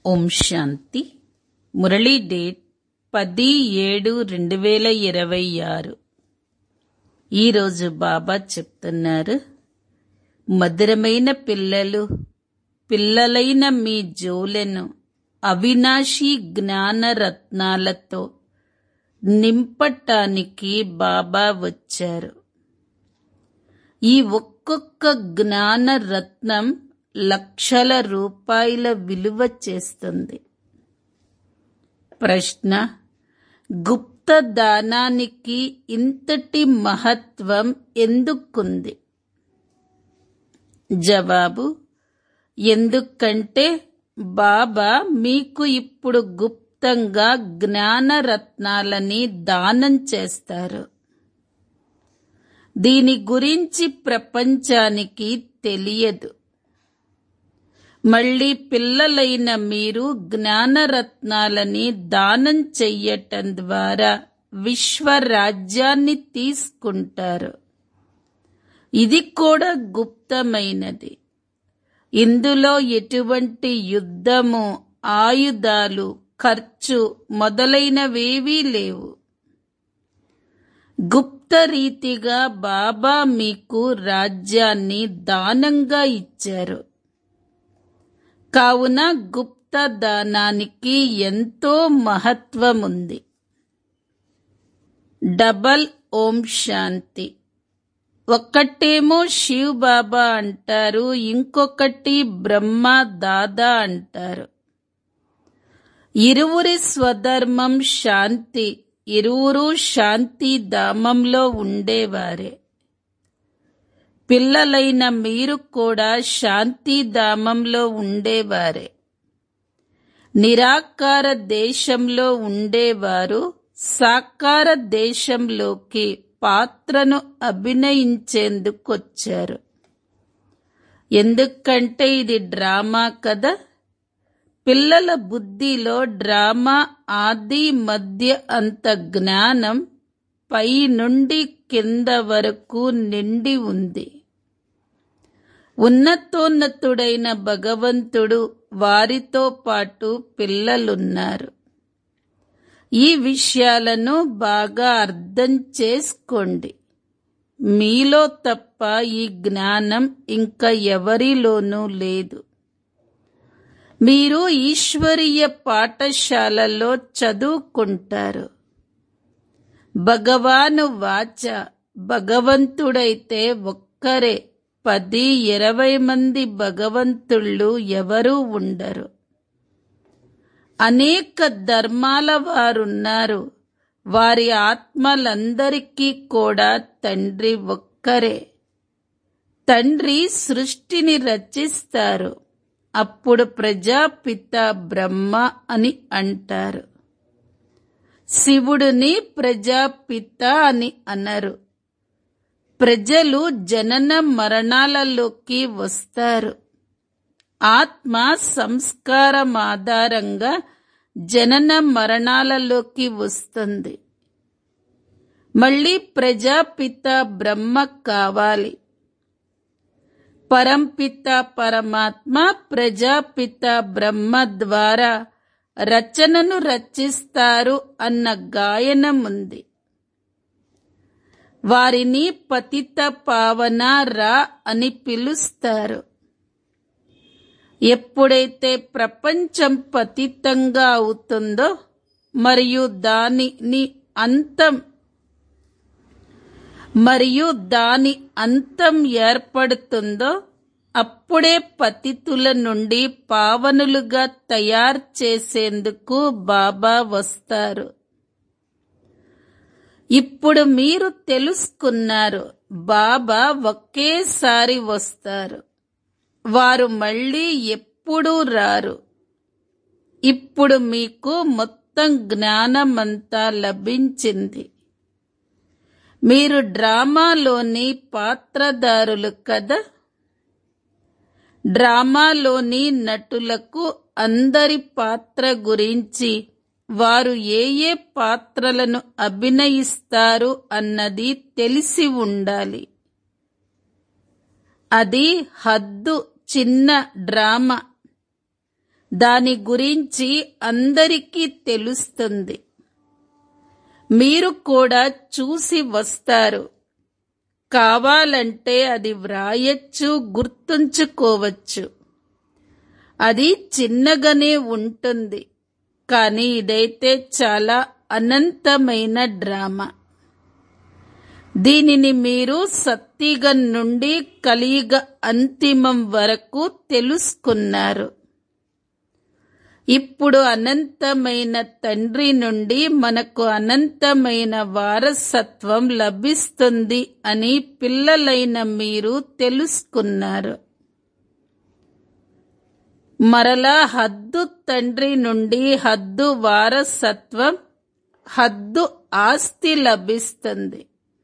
ఓం శాంతి Murali date పది ఏడు రెండు వేల ఇరవై ఆరు ఈరోజు బాబా చెప్తున్నారు మధురమైన పిల్లలు పిల్లలైన మీ జోలెను అవినాశి జ్ఞాన రత్నాలతో నింపటానికి బాబా వచ్చారు ఈ ఒక్కొక్క జ్ఞాన రత్నం లక్షల రూపాయల విలువ చేస్తుంది ప్రశ్న గుప్త దానానికి ఇంతటి మహత్వం ఎందుకుంది జవాబు ఎందుకంటే బాబా మీకు ఇప్పుడు గుప్తంగా జ్ఞాన రత్నాలని దానం చేస్తారు దీని గురించి ప్రపంచానికి తెలియదు మళ్ళీ పిల్లలైన మీరు జ్ఞానరత్నాలని దానం చెయ్యటం ద్వారా విశ్వరాజ్యాన్ని తీసుకుంటారు ఇది కూడా గుప్తమైనది ఇందులో ఎటువంటి యుద్ధము ఆయుధాలు ఖర్చు మొదలైనవేవీ లేవు గుప్త రీతిగా బాబా మీకు రాజ్యాన్ని దానంగా ఇచ్చారు కావున గుప్త దానానికి ఎంతో మహత్వముంది డబల్ ఓం శాంతి ఒక్కటేమో శివ్ బాబా అంటారు ఇంకొకటి బ్రహ్మ దాదా అంటారు ఇరువురి స్వధర్మం శాంతి ఇరువురు శాంతి ధామంలో ఉండేవారే పిల్లలైన మీరు కూడా శాంతిధామంలో ఉండేవారే నిరాకార దేశంలో ఉండేవారు సాకార దేశంలోకి పాత్రను అభినయించేందుకొచ్చారు ఎందుకంటే ఇది డ్రామా కదా పిల్లల బుద్ధిలో డ్రామా ఆది మధ్య అంత జ్ఞానం పై నుండి కింద వరకు నిండి ఉంది ఉన్నతోన్నతుడైన భగవంతుడు వారితో పాటు పిల్లలున్నారు ఈ విషయాలను బాగా అర్థం చేసుకోండి మీలో తప్ప ఈ జ్ఞానం ఇంకా ఎవరిలోనూ లేదు మీరు ఈశ్వరీయ పాఠశాలలో చదువుకుంటారు భగవాను వాచ భగవంతుడైతే ఒక్కరే పది ఇరవై మంది భగవంతుళ్ళు ఎవరూ ఉండరు అనేక ధర్మాల వారున్నారు వారి ఆత్మలందరికీ కూడా తండ్రి ఒక్కరే తండ్రి సృష్టిని రచిస్తారు అప్పుడు ప్రజాపిత బ్రహ్మ అని అంటారు శివుడిని ప్రజాపిత అని అనరు ప్రజలు జనన మరణాలలోకి వస్తారు ఆత్మ సంస్కారం ఆధారంగా జనన మరణాలలోకి వస్తుంది మళ్ళీ ప్రజాపిత బ్రహ్మ కావాలి పరంపిత పరమాత్మ ప్రజాపిత బ్రహ్మ ద్వారా రచనను రచిస్తారు అన్న గాయనం ఉంది వారిని పతిత పావన రా అని పిలుస్తారు ఎప్పుడైతే ప్రపంచం పతితంగా అవుతుందో మరియు దానిని అంతం మరియు దాని అంతం ఏర్పడుతుందో అప్పుడే పతితుల నుండి పావనులుగా తయారు చేసేందుకు బాబా వస్తారు ఇప్పుడు మీరు తెలుసుకున్నారు బాబా ఒకేసారి వస్తారు వారు మళ్ళీ ఎప్పుడూ రారు ఇప్పుడు మీకు మొత్తం జ్ఞానమంతా లభించింది మీరు డ్రామాలోని పాత్రదారులు కదా డ్రామాలోని నటులకు అందరి పాత్ర గురించి వారు ఏ ఏ పాత్రలను అభినయిస్తారు అన్నది తెలిసి ఉండాలి అది హద్దు చిన్న డ్రామా దాని గురించి అందరికీ తెలుస్తుంది మీరు కూడా చూసి వస్తారు కావాలంటే అది వ్రాయచ్చు గుర్తుంచుకోవచ్చు అది చిన్నగానే ఉంటుంది కానీ ఇదైతే చాలా అనంతమైన డ్రామా దీనిని మీరు సత్తిగం నుండి కలియుగ అంతిమం వరకు తెలుసుకున్నారు ఇప్పుడు అనంతమైన తండ్రి నుండి మనకు అనంతమైన వారసత్వం లభిస్తుంది అని పిల్లలైన మీరు తెలుసుకున్నారు మరలా హద్దు తండ్రి నుండి హద్దు వారసత్వం హద్దు ఆస్తి లభిస్తుంది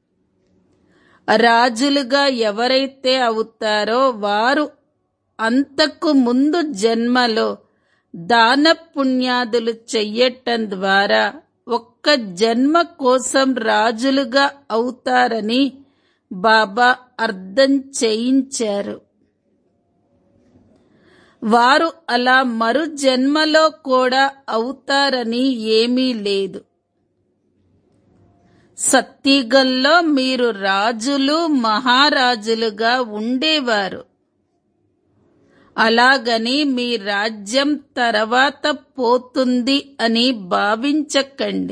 రాజులుగా ఎవరైతే అవుతారో వారు అంతకు ముందు జన్మలో దాన పుణ్యాదులు చెయ్యటం ద్వారా ఒక్క జన్మ కోసం రాజులుగా అవుతారని బాబా అర్థం చేయించారు వారు అలా మరు జన్మలో కూడా అవుతారని ఏమీ లేదు సత్తిగల్లో మీరు రాజులు మహారాజులుగా ఉండేవారు అలాగని మీ రాజ్యం తర్వాత పోతుంది అని భావించకండి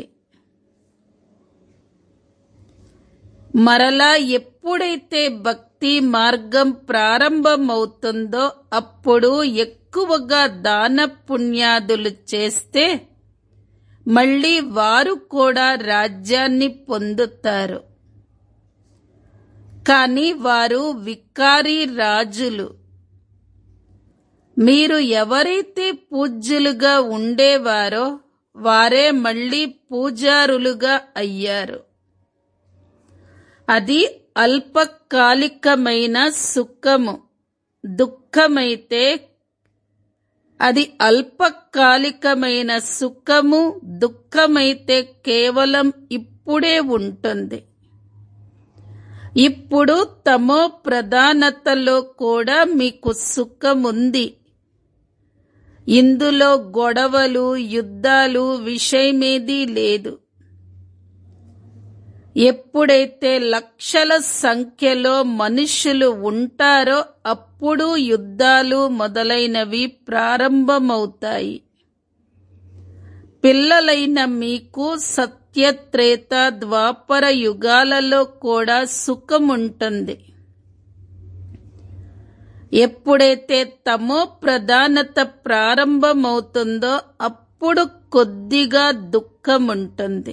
మరలా ఎప్పుడైతే భక్తి మార్గం ప్రారంభమవుతుందో అప్పుడు ఎక్కువగా దాన పుణ్యాదులు చేస్తే మళ్ళీ వారు కూడా రాజ్యాన్ని పొందుతారు కానీ వారు వికారి రాజులు మీరు ఎవరైతే పూజ్యులుగా ఉండేవారో వారే మళ్ళీ పూజారులుగా అయ్యారు అది అల్పకాలికమైన సుఖము దుఃఖమైతే అది అల్పకాలికమైన సుఖము దుఃఖమైతే కేవలం ఇప్పుడే ఉంటుంది ఇప్పుడు తమో ప్రధానతలో కూడా మీకు సుఖముంది ఇందులో గొడవలు యుద్ధాలు విషయమేదీ లేదు ఎప్పుడైతే లక్షల సంఖ్యలో మనుషులు ఉంటారో అప్పుడు యుద్ధాలు మొదలైనవి ప్రారంభమవుతాయి పిల్లలైన మీకు సత్యత్రేత ద్వాపర యుగాలలో కూడా సుఖముంటుంది ఎప్పుడైతే తమో ప్రధానత ప్రారంభమవుతుందో అప్పుడు కొద్దిగా దుఃఖముంటుంది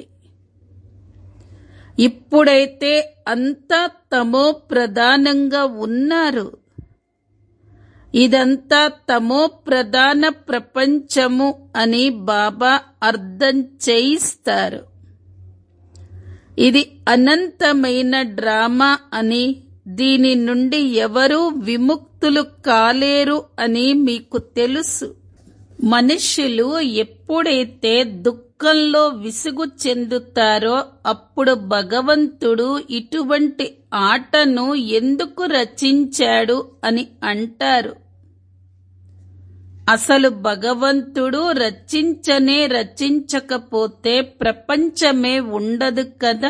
ఇప్పుడైతే అంతా తమో ప్రధానంగా ఉన్నారు ఇదంతా తమో ప్రధాన ప్రపంచము అని బాబా అర్థం చేయిస్తారు ఇది అనంతమైన డ్రామా అని దీని నుండి ఎవరూ విముక్తులు కాలేరు అని మీకు తెలుసు మనుషులు ఎప్పుడైతే దుఃఖంలో విసుగు చెందుతారో అప్పుడు భగవంతుడు ఇటువంటి ఆటను ఎందుకు రచించాడు అని అంటారు అసలు భగవంతుడు రచించనే రచించకపోతే ప్రపంచమే ఉండదు కదా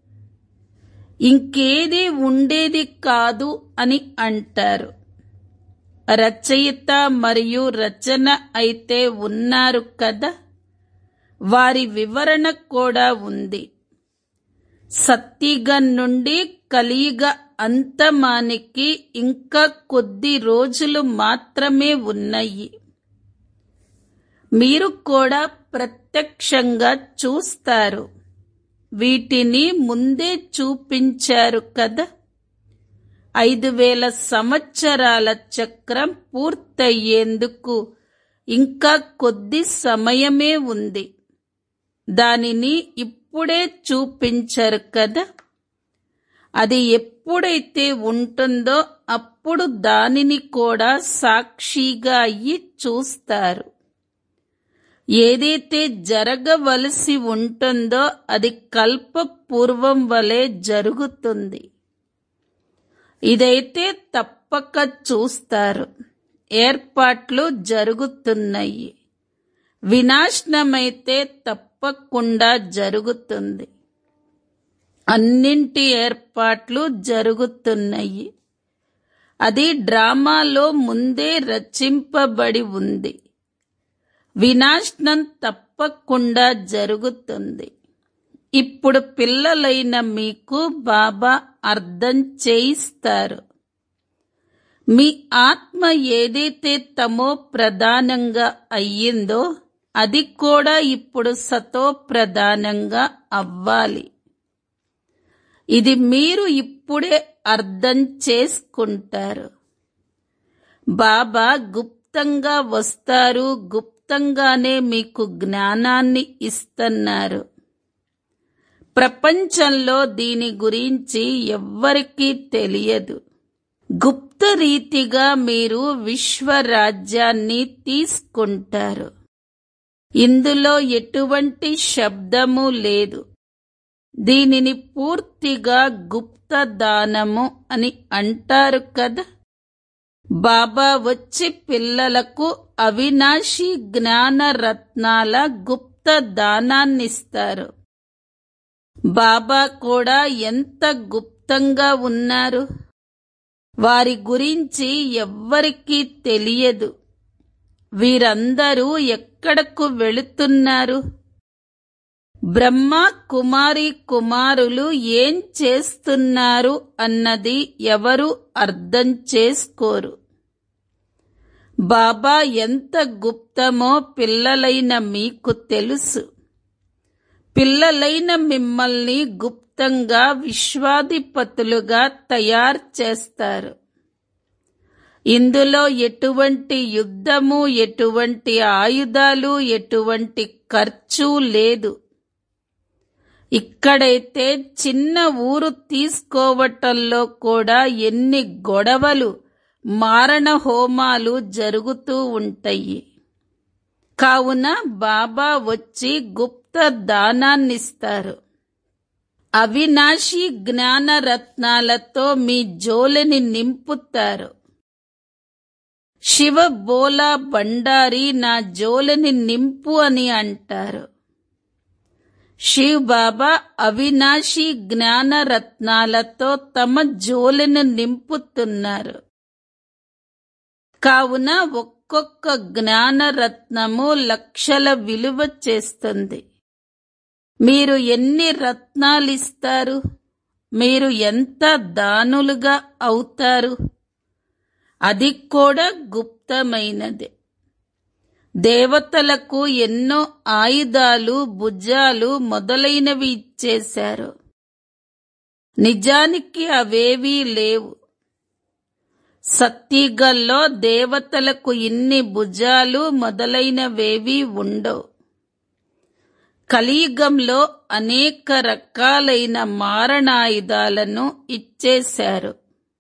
ఇంకేది ఉండేది కాదు అని అంటారు రచయిత మరియు రచన అయితే ఉన్నారు కదా వారి వివరణ కూడా ఉంది సత్తిగన్ నుండి కలియుగ అంతమానికి ఇంకా కొద్ది రోజులు మాత్రమే ఉన్నాయి మీరు కూడా ప్రత్యక్షంగా చూస్తారు వీటిని ముందే చూపించారు కదా ఐదు వేల సంవత్సరాల చక్రం పూర్తయ్యేందుకు ఇంకా కొద్ది సమయమే ఉంది దానిని ఇప్పుడే చూపించరు కదా అది ఎప్పుడైతే ఉంటుందో అప్పుడు దానిని కూడా సాక్షిగా అయ్యి చూస్తారు ఏదైతే జరగవలసి ఉంటుందో అది కల్ప పూర్వం వలె జరుగుతుంది ఇదైతే తప్పక చూస్తారు ఏర్పాట్లు జరుగుతున్నాయి వినాశనమైతే తప్పకుండా జరుగుతుంది అన్నింటి ఏర్పాట్లు జరుగుతున్నాయి అది డ్రామాలో ముందే రచింపబడి ఉంది వినాశనం తప్పకుండా జరుగుతుంది ఇప్పుడు పిల్లలైన మీకు బాబా అర్థం చేయిస్తారు మీ ఆత్మ ఏదైతే తమో ప్రధానంగా అయ్యిందో అది కూడా ఇప్పుడు సతో ప్రధానంగా అవ్వాలి ఇది మీరు ఇప్పుడే అర్థం చేసుకుంటారు బాబా గుప్తంగా వస్తారు గుప్తంగానే మీకు జ్ఞానాన్ని ఇస్తున్నారు ప్రపంచంలో దీని గురించి ఎవ్వరికీ తెలియదు గుప్త రీతిగా మీరు విశ్వరాజ్యాన్ని తీసుకుంటారు ఇందులో ఎటువంటి శబ్దము లేదు దీనిని పూర్తిగా గుప్త దానము అని అంటారు కదా బాబా వచ్చి పిల్లలకు అవినాశి జ్ఞాన రత్నాల గుప్త దానాన్నిస్తారు బాబా కూడా ఎంత గుప్తంగా ఉన్నారు వారి గురించి ఎవ్వరికీ తెలియదు వీరందరూ ఎక్కడకు వెళుతున్నారు బ్రహ్మ కుమారి కుమారులు ఏం చేస్తున్నారు అన్నది ఎవరు అర్థం చేసుకోరు బాబా ఎంత గుప్తమో పిల్లలైన మీకు తెలుసు పిల్లలైన మిమ్మల్ని గుప్తంగా విశ్వాధిపతులుగా తయారు చేస్తారు ఇందులో ఎటువంటి యుద్ధము ఎటువంటి ఆయుధాలు ఎటువంటి ఖర్చు లేదు ఇక్కడైతే చిన్న ఊరు తీసుకోవటంలో కూడా ఎన్ని గొడవలు మారణ హోమాలు జరుగుతూ ఉంటాయి కావున బాబా వచ్చి గుప్త దానాన్నిస్తారు అవినాశి జ్ఞాన రత్నాలతో మీ జోలిని నింపుతారు శివ బోలా బండారి నా జోలిని నింపు అని అంటారు శివ్ బాబా అవినాశి జ్ఞాన రత్నాలతో తమ జోలిని నింపుతున్నారు కావున ఒక్కొక్క జ్ఞాన రత్నము లక్షల విలువ చేస్తుంది మీరు ఎన్ని రత్నాలిస్తారు మీరు ఎంత దానులుగా అవుతారు అది కూడా గుప్తమైనదే దేవతలకు ఎన్నో ఆయుధాలు భుజాలు మొదలైనవి ఇచ్చేశారు నిజానికి అవేవీ లేవు సత్తిగల్లో దేవతలకు ఇన్ని భుజాలు మొదలైనవేవీ ఉండవు కలియుగంలో అనేక రకాలైన మారణాయుధాలను ఇచ్చేశారు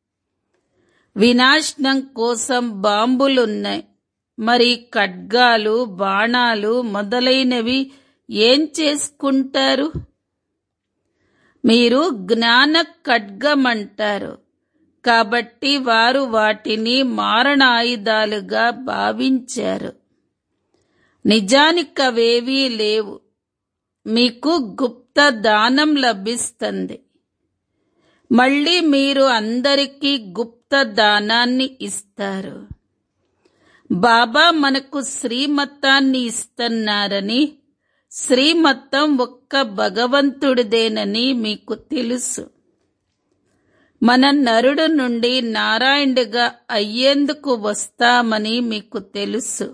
వినాశనం కోసం బాంబులున్నాయి మరి ఖడ్గాలు బాణాలు మొదలైనవి ఏం చేసుకుంటారు మీరు జ్ఞాన ఖడ్గమంటారు కాబట్టి వారు వాటిని మారణాయుధాలుగా భావించారు నిజానికవేవీ లేవు మీకు గుప్త దానం లభిస్తుంది మళ్ళీ మీరు అందరికీ గుప్త దానాన్ని ఇస్తారు బాబా మనకు శ్రీమతాన్ని ఇస్తున్నారని శ్రీమతం ఒక్క భగవంతుడిదేనని మీకు తెలుసు మన నరుడు నుండి నారాయణుడిగా అయ్యేందుకు వస్తామని మీకు తెలుసు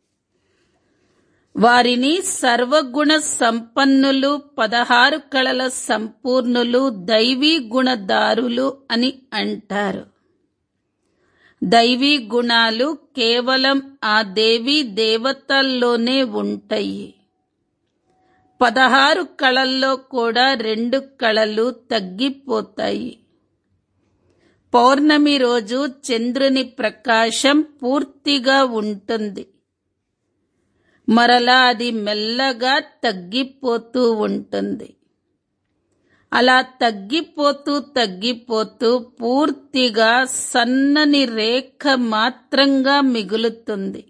వారిని సర్వగుణ సంపన్నులు పదహారు కళల సంపూర్ణులు దైవీ గుణదారులు అని అంటారు దైవీ గుణాలు కేవలం ఆ దేవీ దేవతల్లోనే ఉంటాయి పదహారు కళల్లో కూడా రెండు కళలు తగ్గిపోతాయి పౌర్ణమి రోజు చంద్రుని ప్రకాశం పూర్తిగా ఉంటుంది మరలా అది మెల్లగా తగ్గిపోతూ ఉంటుంది అలా తగ్గిపోతూ తగ్గిపోతూ పూర్తిగా సన్నని రేఖ మాత్రంగా మిగులుతుంది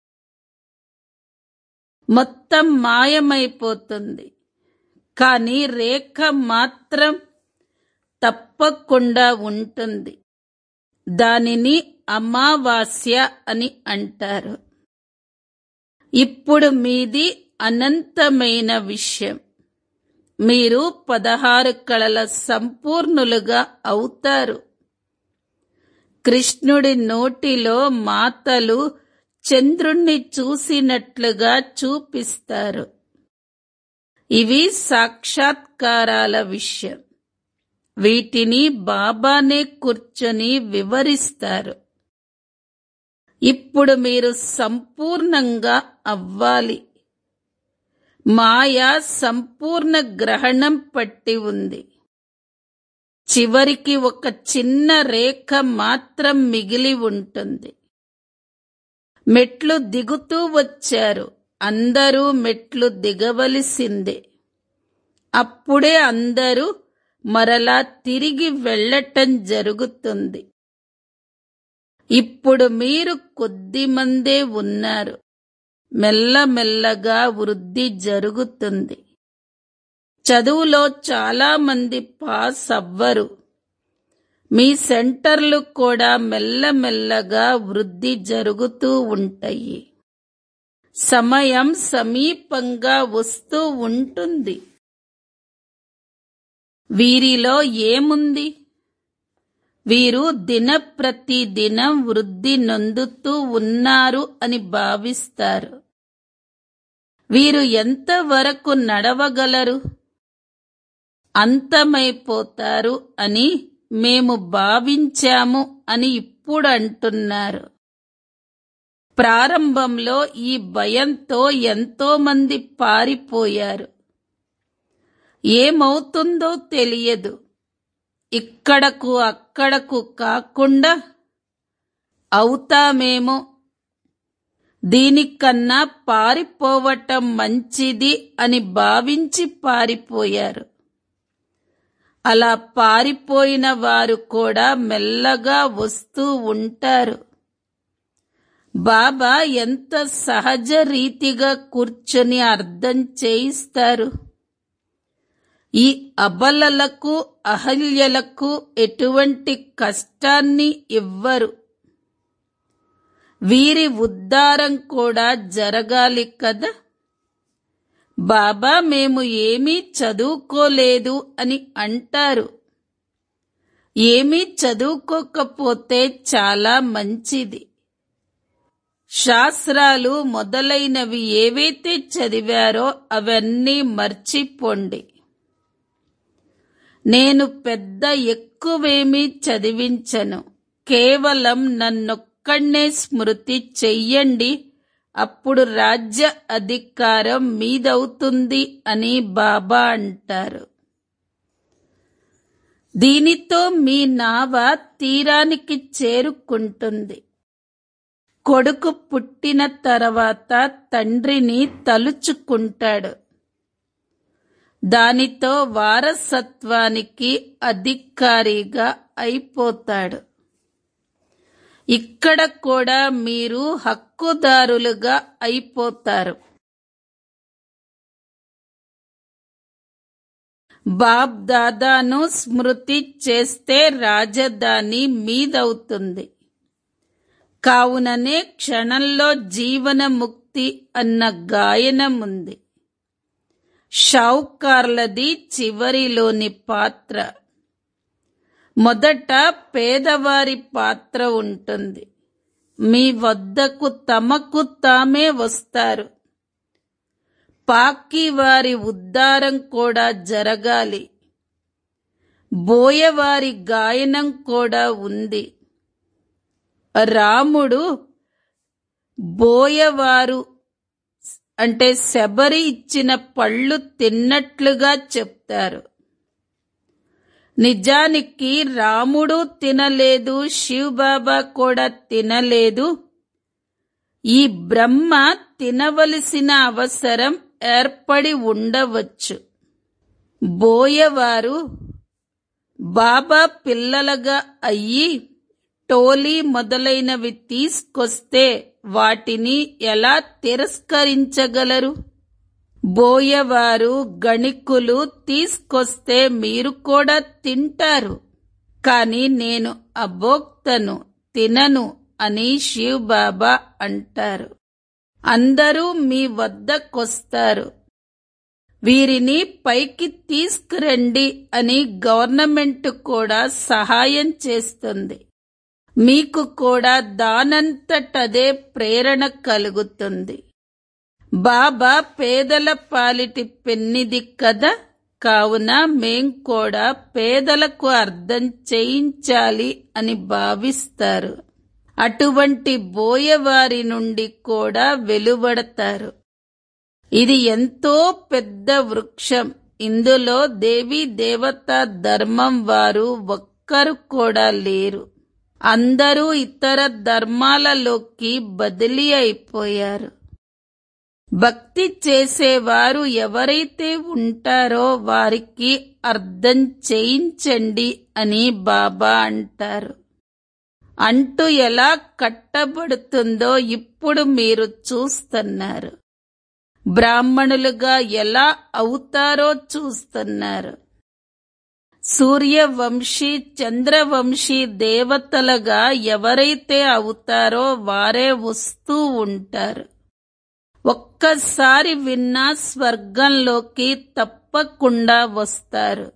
మొత్తం మాయమైపోతుంది కానీ రేఖ మాత్రం తప్పకుండా ఉంటుంది దానిని అమావాస్య అని అంటారు ఇప్పుడు మీది అనంతమైన విషయం మీరు పదహారు కళల సంపూర్ణులుగా అవుతారు కృష్ణుడి నోటిలో మాతలు చంద్రుణ్ణి చూసినట్లుగా చూపిస్తారు ఇవి సాక్షాత్కారాల విషయం వీటిని బాబానే కూర్చొని వివరిస్తారు ఇప్పుడు మీరు సంపూర్ణంగా అవ్వాలి మాయా సంపూర్ణ గ్రహణం పట్టి ఉంది చివరికి ఒక చిన్న రేఖ మాత్రం మిగిలి ఉంటుంది మెట్లు దిగుతూ వచ్చారు అందరూ మెట్లు దిగవలసిందే అప్పుడే అందరూ మరలా తిరిగి వెళ్ళటం జరుగుతుంది ఇప్పుడు మీరు కొద్దిమందే ఉన్నారు మెల్లమెల్లగా వృద్ధి జరుగుతుంది చదువులో చాలా మంది పాస్ అవ్వరు మీ సెంటర్లు కూడా మెల్లమెల్లగా వృద్ధి జరుగుతూ ఉంటాయి సమయం సమీపంగా వస్తూ ఉంటుంది వీరిలో ఏముంది వీరు దిన ప్రతి దినం వృద్ధి నొందుతూ ఉన్నారు అని భావిస్తారు వీరు ఎంతవరకు నడవగలరు అంతమైపోతారు అని మేము భావించాము అని ఇప్పుడు అంటున్నారు ప్రారంభంలో ఈ భయంతో ఎంతో మంది పారిపోయారు ఏమవుతుందో తెలియదు ఇక్కడకు అక్కడకు కాకుండా అవుతామేమో దీనికన్నా పారిపోవటం మంచిది అని భావించి పారిపోయారు అలా పారిపోయిన వారు కూడా మెల్లగా వస్తూ ఉంటారు బాబా ఎంత సహజ రీతిగా కూర్చొని అర్థం చేయిస్తారు ఈ అబలలకు అహల్యలకు ఎటువంటి కష్టాన్ని ఇవ్వరు వీరి ఉద్ధారం కూడా జరగాలి కదా బాబా మేము ఏమీ చదువుకోలేదు అని అంటారు ఏమీ చదువుకోకపోతే చాలా మంచిది శాస్త్రాలు మొదలైనవి ఏవైతే చదివారో అవన్నీ మర్చిపోండి నేను పెద్ద ఎక్కువేమీ చదివించను కేవలం నన్నొక్కడే స్మృతి చెయ్యండి అప్పుడు రాజ్య అధికారం మీదవుతుంది అని బాబా అంటారు దీనితో మీ నావ తీరానికి చేరుకుంటుంది కొడుకు పుట్టిన తర్వాత తండ్రిని తలుచుకుంటాడు దానితో వారసత్వానికి అధికారిగా అయిపోతాడు ఇక్కడ కూడా మీరు హక్కుదారులుగా అయిపోతారు బాబ్ దాదాను స్మృతి చేస్తే రాజధాని మీదవుతుంది కావుననే క్షణంలో జీవన ముక్తి అన్న గాయనం ఉంది షావుకార్లది చివరిలోని పాత్ర మొదట పేదవారి పాత్ర ఉంటుంది మీ వద్దకు తమకు తామే వస్తారు పాకి వారి ఉద్ధారం కూడా జరగాలి బోయవారి గాయనం కూడా ఉంది రాముడు బోయవారు అంటే శబరి ఇచ్చిన పళ్ళు తిన్నట్లుగా చెప్తారు నిజానికి రాముడు తినలేదు శివబాబా కూడా తినలేదు ఈ బ్రహ్మ తినవలసిన అవసరం ఏర్పడి ఉండవచ్చు బోయవారు బాబా పిల్లలుగా అయ్యి టోలీ మొదలైనవి తీసుకొస్తే వాటిని ఎలా తిరస్కరించగలరు బోయవారు గణికులు తీసుకొస్తే మీరు కూడా తింటారు కాని నేను అభోక్తను తినను అని శివ్ బాబా అంటారు అందరూ మీ వద్దకొస్తారు వీరిని పైకి తీసుకురండి అని గవర్నమెంట్ కూడా సహాయం చేస్తుంది మీకు కూడా దానంతటదే ప్రేరణ కలుగుతుంది బాబా పేదల పాలిటి పెన్నిది కదా కావున మేం కూడా పేదలకు అర్థం చేయించాలి అని భావిస్తారు అటువంటి బోయవారి నుండి కూడా వెలువడతారు ఇది ఎంతో పెద్ద వృక్షం ఇందులో దేవీ దేవత ధర్మం వారు ఒక్కరు కూడా లేరు అందరూ ఇతర ధర్మాలలోకి బదిలీ అయిపోయారు భక్తి చేసేవారు ఎవరైతే ఉంటారో వారికి అర్థం చేయించండి అని బాబా అంటారు అంటూ ఎలా కట్టబడుతుందో ఇప్పుడు మీరు చూస్తున్నారు బ్రాహ్మణులుగా ఎలా అవుతారో చూస్తున్నారు సూర్యవంశీ చంద్రవంశీ దేవతలుగా ఎవరైతే అవుతారో వారే వస్తూ ఉంటారు ఒక్కసారి విన్నా స్వర్గంలోకి తప్పకుండా వస్తారు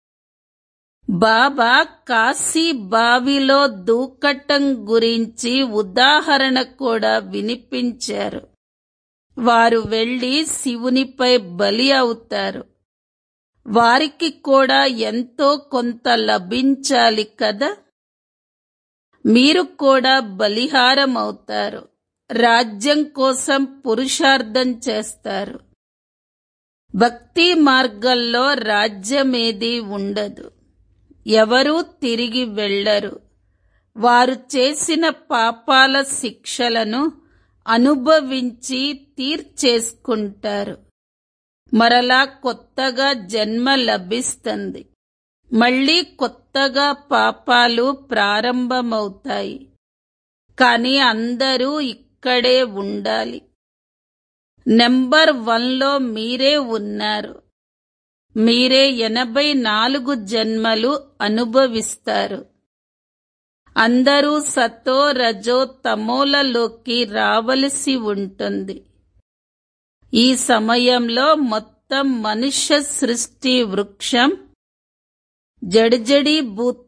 బాబా కాశీ బావిలో దూకటం గురించి ఉదాహరణ కూడా వినిపించారు వారు వెళ్లి శివునిపై బలి అవుతారు వారికి కూడా ఎంతో కొంత లభించాలి కదా మీరు కూడా బలిహారం అవుతారు రాజ్యం కోసం పురుషార్థం చేస్తారు భక్తి మార్గంలో రాజ్యమేది ఉండదు ఎవరూ తిరిగి వెళ్లరు వారు చేసిన పాపాల శిక్షలను అనుభవించి తీర్చేసుకుంటారు మరలా కొత్తగా జన్మ లభిస్తుంది మళ్ళీ కొత్తగా పాపాలు ప్రారంభమవుతాయి కానీ అందరూ ఇక్కడే ఉండాలి నెంబర్ వన్లో మీరే ఉన్నారు మీరే ఎనభై నాలుగు జన్మలు అనుభవిస్తారు అందరూ సతో రజో తమోలలోకి రావలసి ఉంటుంది ఈ సమయంలో మొత్తం మనుష్య సృష్టి వృక్షం జడిజడి భూత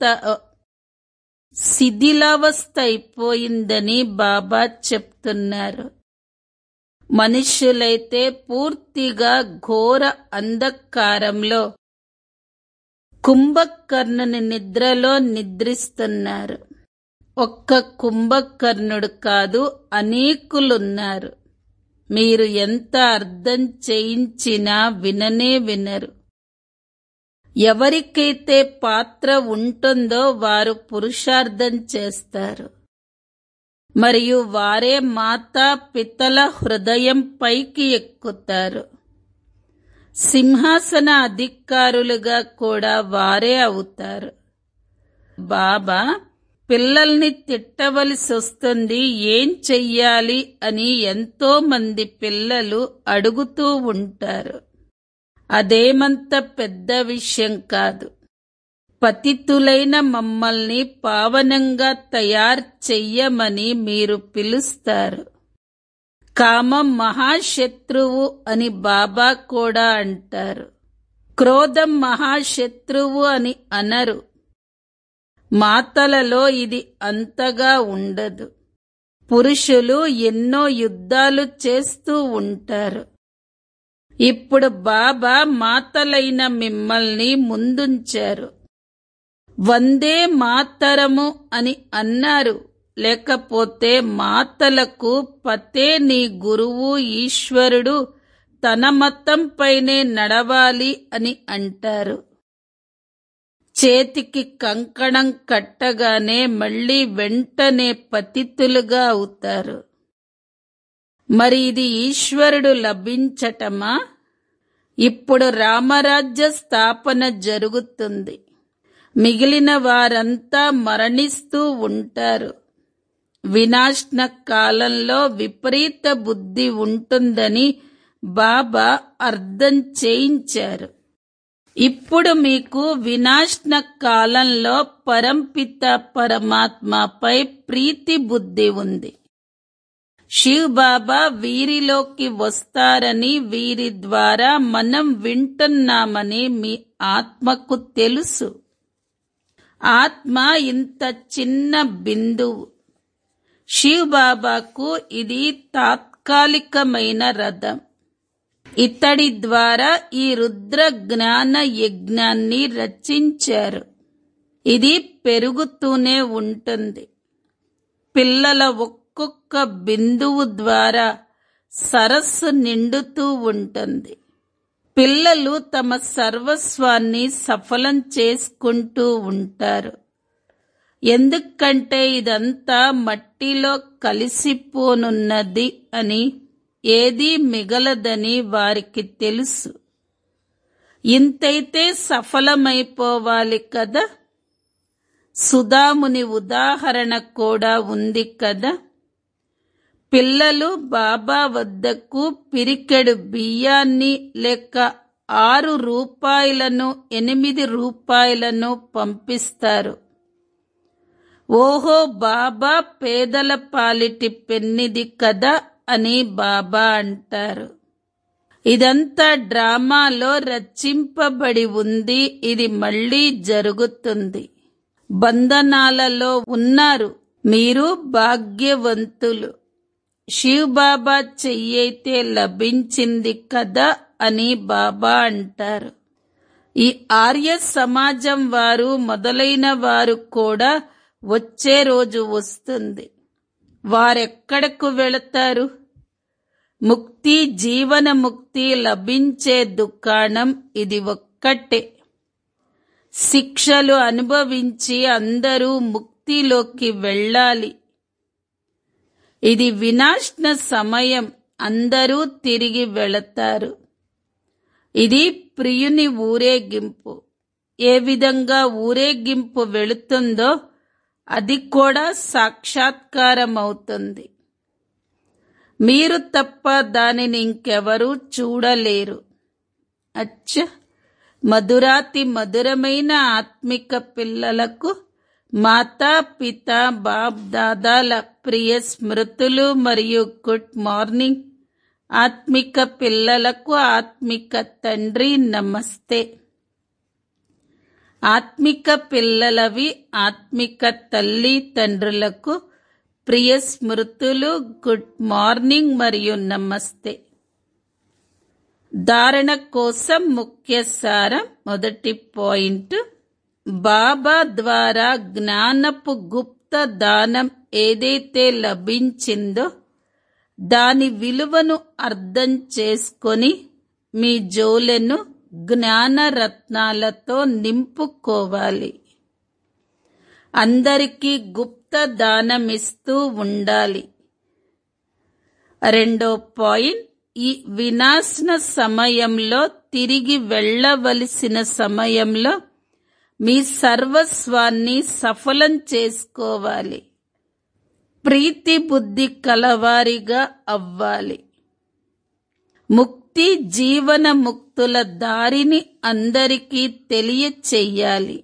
శిథిలావస్థ అయిపోయిందని బాబా చెప్తున్నారు మనుష్యులైతే పూర్తిగా ఘోర అంధకారంలో కుంభకర్ణుని నిద్రలో నిద్రిస్తున్నారు ఒక్క కుంభకర్ణుడు కాదు అనేకులున్నారు మీరు ఎంత అర్థం చేయించినా విననే వినరు ఎవరికైతే పాత్ర ఉంటుందో వారు పురుషార్థం చేస్తారు మరియు వారే మాతా పితల హృదయం పైకి ఎక్కుతారు సింహాసన అధికారులుగా కూడా వారే అవుతారు బాబా పిల్లల్ని తిట్టవలసి వస్తుంది ఏం చెయ్యాలి అని ఎంతో మంది పిల్లలు అడుగుతూ ఉంటారు అదేమంత పెద్ద విషయం కాదు పతితులైన మమ్మల్ని పావనంగా తయారు చెయ్యమని మీరు పిలుస్తారు కామం మహాశత్రువు అని బాబా కూడా అంటారు క్రోధం మహాశత్రువు అని అనరు మాతలలో ఇది అంతగా ఉండదు పురుషులు ఎన్నో యుద్ధాలు చేస్తూ ఉంటారు ఇప్పుడు బాబా మాతలైన మిమ్మల్ని ముందుంచారు వందే మాతరము అని అన్నారు లేకపోతే మాతలకు పతే నీ గురువు ఈశ్వరుడు తన మతంపైనే నడవాలి అని అంటారు చేతికి కంకణం కట్టగానే మళ్ళీ వెంటనే పతితులుగా అవుతారు మరి ఇది ఈశ్వరుడు లభించటమా ఇప్పుడు రామరాజ్య స్థాపన జరుగుతుంది మిగిలిన వారంతా మరణిస్తూ ఉంటారు వినాశన కాలంలో విపరీత బుద్ధి ఉంటుందని బాబా అర్థం చేయించారు ఇప్పుడు మీకు వినాశన కాలంలో పరంపిత పరమాత్మపై ప్రీతి బుద్ధి ఉంది శివ్ బాబా వీరిలోకి వస్తారని వీరి ద్వారా మనం వింటున్నామని మీ ఆత్మకు తెలుసు ఆత్మ ఇంత చిన్న బిందువు శివ్ బాబాకు ఇది తాత్కాలికమైన రథం ఇతడి ద్వారా ఈ రుద్ర జ్ఞాన యజ్ఞాన్ని రచించారు ఇది పెరుగుతూనే ఉంటుంది పిల్లల ఒక్కొక్క బిందువు ద్వారా సరస్సు నిండుతూ ఉంటుంది పిల్లలు తమ సర్వస్వాన్ని సఫలం చేసుకుంటూ ఉంటారు ఎందుకంటే ఇదంతా మట్టిలో కలిసిపోనున్నది అని ఏదీ మిగలదని వారికి తెలుసు ఇంతైతే సఫలమైపోవాలి కదా సుధాముని ఉదాహరణ కూడా ఉంది కదా పిల్లలు బాబా వద్దకు పిరికెడు బియ్యాన్ని లేక ఆరు రూపాయలను ఎనిమిది రూపాయలను పంపిస్తారు ఓహో బాబా పేదల పాలిటి పెన్నిది కదా అని బాబా అంటారు ఇదంతా డ్రామాలో రచింపబడి ఉంది ఇది మళ్ళీ జరుగుతుంది బంధనాలలో ఉన్నారు మీరు భాగ్యవంతులు శివ్ బాబా చెయ్యైతే లభించింది కదా అని బాబా అంటారు ఈ ఆర్య సమాజం వారు మొదలైన వారు కూడా వచ్చే రోజు వస్తుంది వారెక్కడకు వెళతారు ముక్తి జీవన ముక్తి లభించే దుకాణం ఇది ఒక్కటే శిక్షలు అనుభవించి అందరూ ముక్తిలోకి వెళ్ళాలి ఇది వినాశన సమయం అందరూ తిరిగి వెళతారు ఇది ప్రియుని ఊరేగింపు ఏ విధంగా ఊరేగింపు వెళుతుందో అది కూడా సాక్షాత్కారం అవుతుంది మీరు తప్ప దానిని ఇంకెవరూ చూడలేరు అచ్చ మధురాతి మధురమైన ఆత్మిక పిల్లలకు మాతా పిత బాప్ దాదాల ప్రియ స్మృతులు మరియు గుడ్ మార్నింగ్ ఆత్మిక పిల్లలకు ఆత్మిక తండ్రి నమస్తే ఆత్మిక పిల్లలవి ఆత్మిక తల్లి తండ్రులకు ప్రియ స్మృతులు గుడ్ మార్నింగ్ మరియు నమస్తే ధారణ కోసం ముఖ్య సారం మొదటి పాయింట్ బాబా ద్వారా జ్ఞానపు గుప్త దానం ఏదైతే లభించిందో దాని విలువను అర్థం చేసుకొని మీ జోలెను జ్ఞాన రత్నాలతో నింపుకోవాలి అందరికీ గుప్త దానమిస్తూ ఉండాలి రెండో పాయింట్ ఈ వినాశన సమయంలో తిరిగి వెళ్ళవలసిన సమయంలో మీ సర్వస్వాన్ని సఫలం చేసుకోవాలి ప్రీతి బుద్ధి కలవారిగా అవ్వాలి ముక్తి జీవన ముక్తుల దారిని అందరికీ తెలియచెయ్యాలి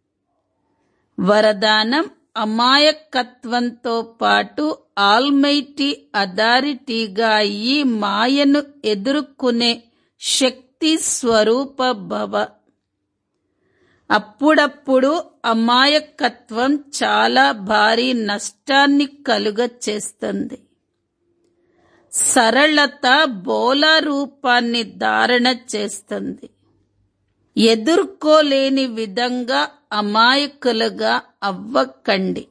వరదానం అమాయకత్వంతో పాటు ఆల్మైటీ అథారిటీగా అయ్యి మాయను ఎదుర్కొనే శక్తి స్వరూప భవ అప్పుడప్పుడు అమాయకత్వం చాలా భారీ నష్టాన్ని కలుగ చేస్తుంది సరళత బోలా రూపాన్ని ధారణ చేస్తుంది ఎదుర్కోలేని విధంగా అమాయకులుగా అవ్వకండి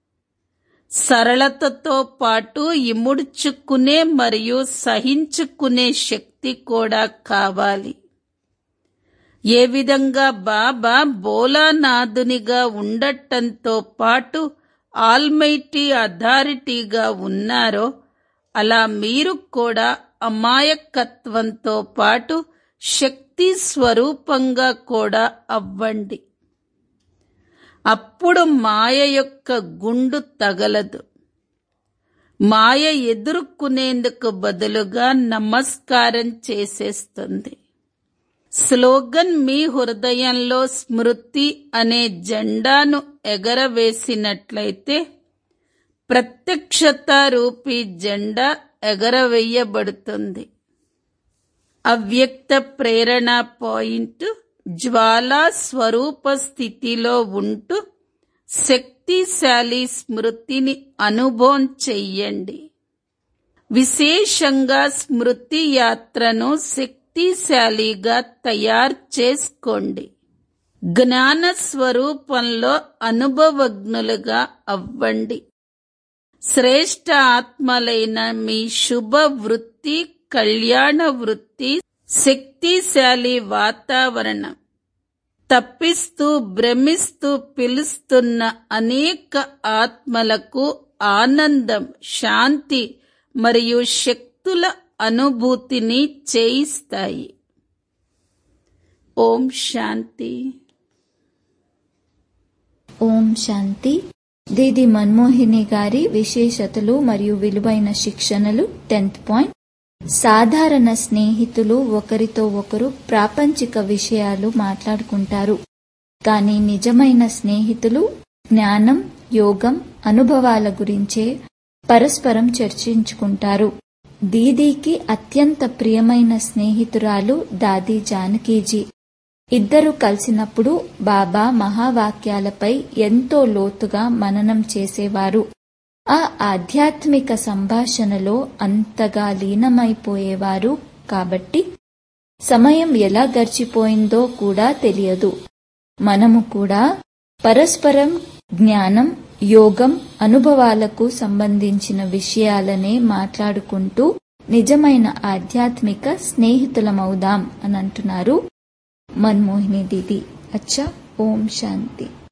సరళతతో పాటు ఇముడ్చుకునే మరియు సహించుకునే శక్తి కూడా కావాలి ఏ విధంగా బాబా బోలానాథునిగా ఉండటంతో పాటు ఆల్మైటీ అథారిటీగా ఉన్నారో అలా మీరు కూడా అమాయకత్వంతో పాటు శక్తి స్వరూపంగా కూడా అవ్వండి అప్పుడు మాయ యొక్క గుండు తగలదు మాయ ఎదుర్కొనేందుకు బదులుగా నమస్కారం చేసేస్తుంది స్లోగన్ మీ హృదయంలో స్మృతి అనే జెండాను ఎగరవేసినట్లయితే ప్రత్యక్షత రూపీ జెండా ఎగరవేయబడుతుంది అవ్యక్త ప్రేరణ పాయింట్ జ్వాలా స్వరూప స్థితిలో ఉంటూ శక్తిశాలి స్మృతిని అనుభవం చెయ్యండి విశేషంగా స్మృతి యాత్రను శక్తిశాలిగా తయారు చేసుకోండి జ్ఞాన స్వరూపంలో అనుభవజ్ఞులుగా అవ్వండి శ్రేష్ట ఆత్మలైన మీ శుభ వృత్తి కళ్యాణ వృత్తి శక్తిశాలి వాతావరణం తప్పిస్తూ భ్రమిస్తూ పిలుస్తున్న అనేక ఆత్మలకు ఆనందం శాంతి మరియు శక్తుల అనుభూతిని చేయిస్తాయి ఓం శాంతి ఓం శాంతి దీది మన్మోహిని గారి విశేషతలు మరియు విలువైన శిక్షణలు టెన్త్ పాయింట్ సాధారణ స్నేహితులు ఒకరితో ఒకరు ప్రాపంచిక విషయాలు మాట్లాడుకుంటారు కానీ నిజమైన స్నేహితులు జ్ఞానం యోగం అనుభవాల గురించే పరస్పరం చర్చించుకుంటారు దీదీకి అత్యంత ప్రియమైన స్నేహితురాలు దాది జానకీజీ ఇద్దరు కలిసినప్పుడు బాబా మహావాక్యాలపై ఎంతో లోతుగా మననం చేసేవారు ఆ ఆధ్యాత్మిక సంభాషణలో అంతగా లీనమైపోయేవారు కాబట్టి సమయం ఎలా గడిచిపోయిందో కూడా తెలియదు మనము కూడా పరస్పరం జ్ఞానం యోగం అనుభవాలకు సంబంధించిన విషయాలనే మాట్లాడుకుంటూ నిజమైన ఆధ్యాత్మిక స్నేహితులమవుదాం అని అంటున్నారు మన్మోహిని దీది అచ్చా ఓం శాంతి